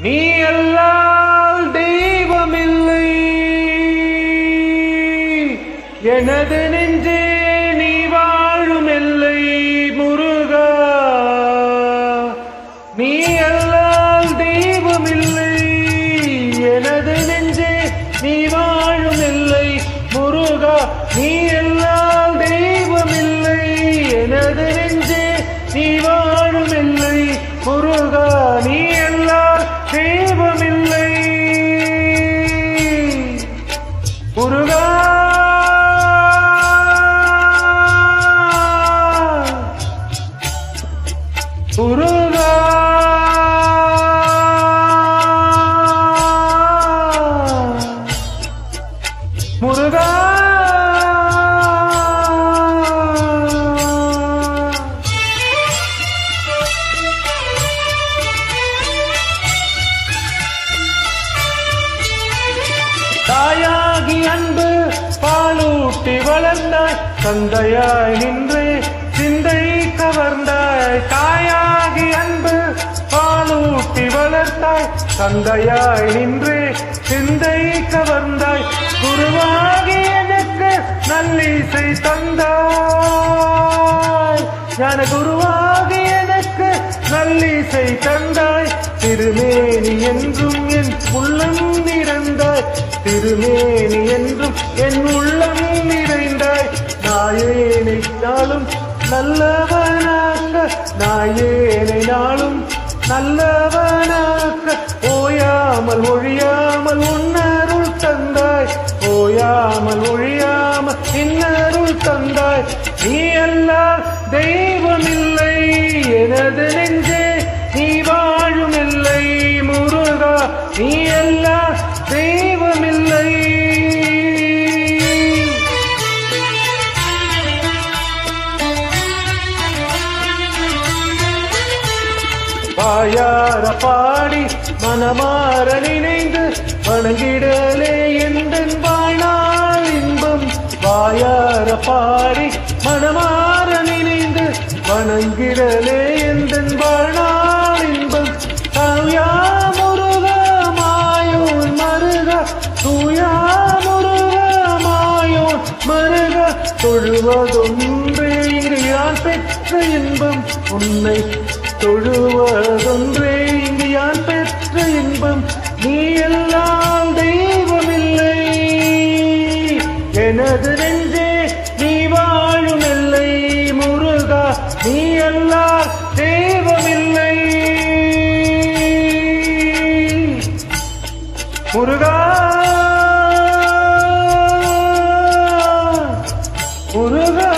நீ அல்லால் தெய்வமில்லை எனது நெஞ்சே நீ வாழும் எல்லை முருகா நீ அல்லால் தெய்வமில்லை எனது நெஞ்சே நீ வாழும் எல்லை முருகா நீ அல்லால் தெய்வமில்லை எனது நெஞ்சே நீ வாழும் எல்லை முருகா நீ அல்லால் தெய்வமில்லை முருகா முருகா முருகா தாயாகி அன்பு பாலூட்டி வளர்ந்தாய் தந்தையாய் நின்று சிந்தை கவர்ந்தாய் தாயாகி அன்பு பாலூட்டி வளர்த்தாய் தந்தையாய் நின்று சிந்தை கவர்ந்தாய் குருவாகி எனக்கு நல்லிசை தந்தாய் ஞான குருவாகி எனக்கு நல்லிசை தந்தாய் திருமேனி என்றும் என் உள்ளம் நிறைந்தாய் திருமேனி என்றும் என் உள்ளம் நிறைந்தாய் நாயேனை நாளும் நல்லவனாக்க நாயேனை நாளும் நல்லவனாக்க ஓயாமல் ஒழியாமல் உன்னருள் தந்தாய் ஓயாமல் ஒழியாமல் இன்னருள் தந்தாய் நீ அல்லால் தெய்வமில்லை எனது நெஞ்சே நீ வாழும் இல்லை முருகா நீ அல்லால் தெய்வமில்லை வாயார பாடி மனமாற நினைந்து வணங்கிடலே எந்தன் வாழ்நாள் இன்பம் வாயார பாடி மனமாற நினைந்து வணங்கிடலே எந்தன் வாழ்நாள் இன்பம் தூயா முருக மாயோன் மருக தூயா முருக மாயோன் மருக தொழுவதொன்றே இங்கு யான் பெற்ற இன்பம் உன்னை தொழுவதொன்றே இங்கு யான் பெற்ற இன்பம் நீ எல்லாம் தெய்வமில்லை எனது நெஞ்சே நீ வாழும் எல்லை முருகா நீ எல்லாம் தெய்வமில்லை முருகா முருகா